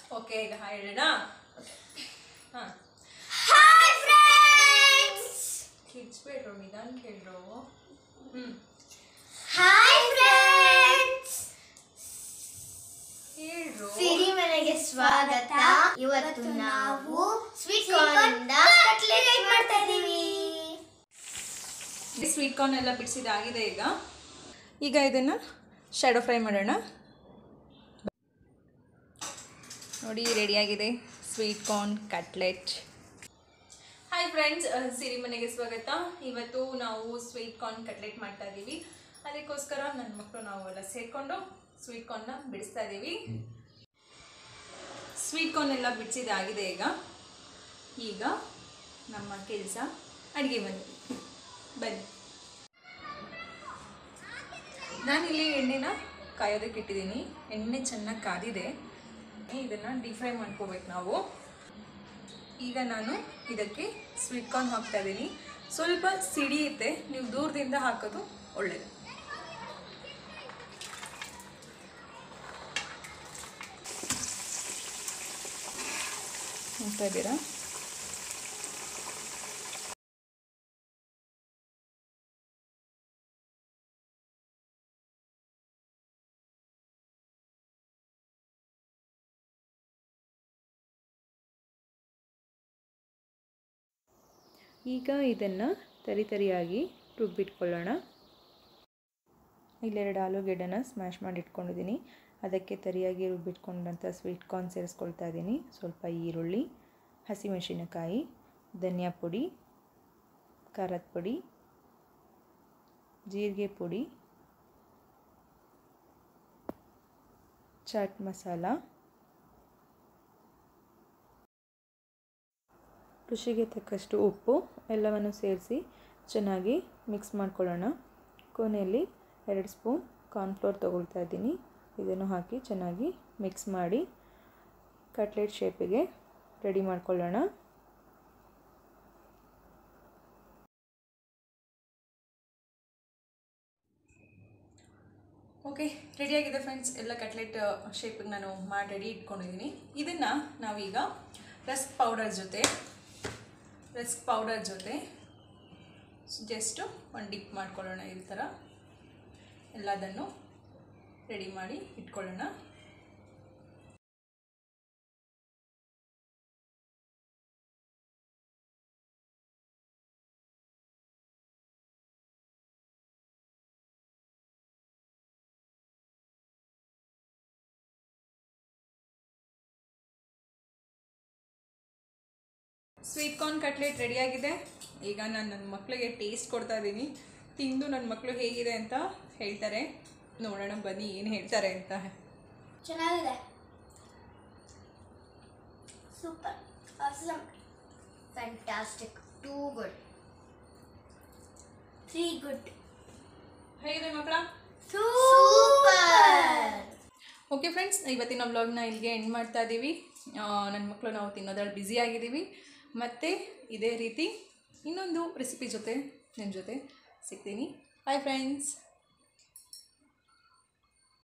okay ಈಗ hi ಹೇಳೋಣ ಹಾಂ ಹಾಯ್ ಫ್ರೆಂಡ್ಸ್ ಕಿಡ್ಸ್ಬೇಡ್ರು ನಿಧಾನ ಕೇಳ್ರು ಹ್ಞೂ ಹಾಯ್ ಫ್ರೆಂಡ್ಸ್ ಹೇಳ್ರು ಸಿರಿ ಮನೆಗೆ ಸ್ವಾಗತ ಇವತ್ತು ನಾವು ಸ್ವೀಟ್ ಕಾರ್ನ್ ಇಂದ ಕಟ್ಲೆಟ್ ಮಾಡ್ತಾ ಇದೀವಿ ಸ್ವೀಟ್ ಕಾರ್ನ್ ಎಲ್ಲ ಬಿಡಿಸಿದಾಗಿದೆ ಈಗ ಈಗ ಇದನ್ನು ಶ್ಯಾಡೋ ಫ್ರೈ ಮಾಡೋಣ ನೋಡಿ ರೆಡಿಯಾಗಿದೆ sweet corn cutlet hi friends Siri ಮನೆಗೆ ಸ್ವಾಗತ ಇವತ್ತು ನಾವು ಸ್ವೀಟ್ ಕಾರ್ನ್ ಕಟ್ಲೆಟ್ ಮಾಡ್ತಾ ಇದ್ದೀವಿ ಅದಕ್ಕೋಸ್ಕರ ನನ್ನ ಮಕ್ಕಳು ನಾವು ಎಲ್ಲ ಸೇರಿಕೊಂಡು ಸ್ವೀಟ್ ಕಾರ್ನ್ನ ಬಿಡಿಸ್ತಾ ಇದ್ದೀವಿ ಸ್ವೀಟ್ ಕಾರ್ನ್ ಎಲ್ಲ ಬಿಡಿಸಿದಾಗಿದೆ ಈಗ ಈಗ ನಮ್ಮ ಕೆಲಸ ಅಡುಗೆ ಮನೆ ಬನ್ನಿ ನಾನಿಲ್ಲಿ ಎಣ್ಣೆನ ಕಾಯೋದಕ್ಕೆ ಇಟ್ಟಿದ್ದೀನಿ ಎಣ್ಣೆ ಚೆನ್ನಾಗಿ ಕಾದಿದೆ ಇದನ್ನು ಡೀಪ್ ಫ್ರೈ ಮಾಡ್ಕೋಬೇಕು ನಾವು ಈಗ ನಾನು ಇದಕ್ಕೆ ಸ್ವೀಟ್ ಕಾರ್ನ್ ಹಾಕ್ತಾ ಇದ್ದೀನಿ ಸ್ವಲ್ಪ ಸಿಡಿಯುತ್ತೆ ನೀವು ದೂರದಿಂದ ಹಾಕೋದು ಒಳ್ಳೆಯದು ನೋಡ್ತಾ ಇದ್ದೀರಾ ಈಗ ಇದನ್ನು ತರಿ ತರಿಯಾಗಿ ರುಬ್ಬಿಟ್ಕೊಳ್ಳೋಣ ಇಲ್ಲೆರಡು ಆಲೂಗೆಡ್ಡೆನ ಸ್ಮ್ಯಾಶ್ ಮಾಡಿ ಇಟ್ಕೊಂಡಿದ್ದೀನಿ ಅದಕ್ಕೆ ತರಿಯಾಗಿ ರುಬ್ಬಿಟ್ಕೊಂಡಂಥ ಸ್ವೀಟ್ ಕಾರ್ನ್ ಸೇರಿಸ್ಕೊಳ್ತಾ ಇದ್ದೀನಿ ಸ್ವಲ್ಪ ಈರುಳ್ಳಿ ಹಸಿಮೆಣಸಿನಕಾಯಿ ಧನಿಯಾ ಪುಡಿ ಖಾರದ ಪುಡಿ ಜೀರಿಗೆ ಪುಡಿ ಚಾಟ್ ಮಸಾಲ ರುಚಿಗೆ ತಕ್ಕಷ್ಟು ಉಪ್ಪು ಎಲ್ಲವನ್ನು ಸೇರಿಸಿ ಚೆನ್ನಾಗಿ ಮಿಕ್ಸ್ ಮಾಡ್ಕೊಳ್ಳೋಣ ಕೊನೆಯಲ್ಲಿ ಎರಡು ಸ್ಪೂನ್ ಕಾರ್ನ್ಫ್ಲೋರ್ ತೊಗೊಳ್ತಾ ಇದ್ದೀನಿ ಇದನ್ನು ಹಾಕಿ ಚೆನ್ನಾಗಿ ಮಿಕ್ಸ್ ಮಾಡಿ ಕಟ್ಲೆಟ್ ಶೇಪಿಗೆ ರೆಡಿ ಮಾಡ್ಕೊಳ್ಳೋಣ ಓಕೆ ರೆಡಿಯಾಗಿದೆ ಫ್ರೆಂಡ್ಸ್ ಎಲ್ಲ ಕಟ್ಲೆಟ್ ಶೇಪಿಗೆ ನಾನು ಮಾಡಿ ರೆಡಿ ಇಟ್ಕೊಂಡಿದ್ದೀನಿ ಇದನ್ನು ನಾವೀಗ ರಸ್ಕ್ ಪೌಡರ್ ಜೊತೆ ರಸ್ಕ್ ಪೌಡರ್ ಜೊತೆ ಜಸ್ಟು ಒಂದು ಡಿಪ್ ಮಾಡ್ಕೊಳ್ಳೋಣ ಈ ಥರ ಎಲ್ಲದನ್ನು ರೆಡಿ ಮಾಡಿ ಇಟ್ಕೊಳ್ಳೋಣ ಸ್ವೀಟ್ ಕಾರ್ನ್ ಕಟ್ಲೆಟ್ ರೆಡಿಯಾಗಿದೆ ಈಗ ನಾನು ನನ್ನ ಮಕ್ಕಳಿಗೆ ಟೇಸ್ಟ್ ಕೊಡ್ತಾ ಇದ್ದೀನಿ ತಿಂದು ನನ್ನ ಮಕ್ಕಳು ಹೇಗಿದೆ ಅಂತ ಹೇಳ್ತಾರೆ ನೋಡೋಣ ಬನ್ನಿ ಏನು ಹೇಳ್ತಾರೆ ಅಂತ ಚೆನ್ನಾಗಿದೆ super awesome fantastic too good three good ಹೇಗಿದೆ ಮಕ್ಕಳ ಸೂಪರ್ ಓಕೆ ಫ್ರೆಂಡ್ಸ್ ಇವತ್ತಿನ ವ್ಲಾಗ್ನ ಇಲ್ಲಿಗೆ ಎಂಡ್ ಮಾಡ್ತಾ ಇದ್ದೀವಿ ನನ್ನ ಮಕ್ಕಳು ನಾವು ತಿನ್ನೋದ್ರಲ್ಲಿ ಬ್ಯುಸಿ ಆಗಿದ್ದೀವಿ ಮತ್ತು ಇದೇ ರೀತಿ ಇನ್ನೊಂದು ರೆಸಿಪಿ ಜೊತೆ ನಿಮ್ಮ ಜೊತೆ ಸಿಗ್ತೀನಿ ಬಾಯ್ ಫ್ರೆಂಡ್ಸ್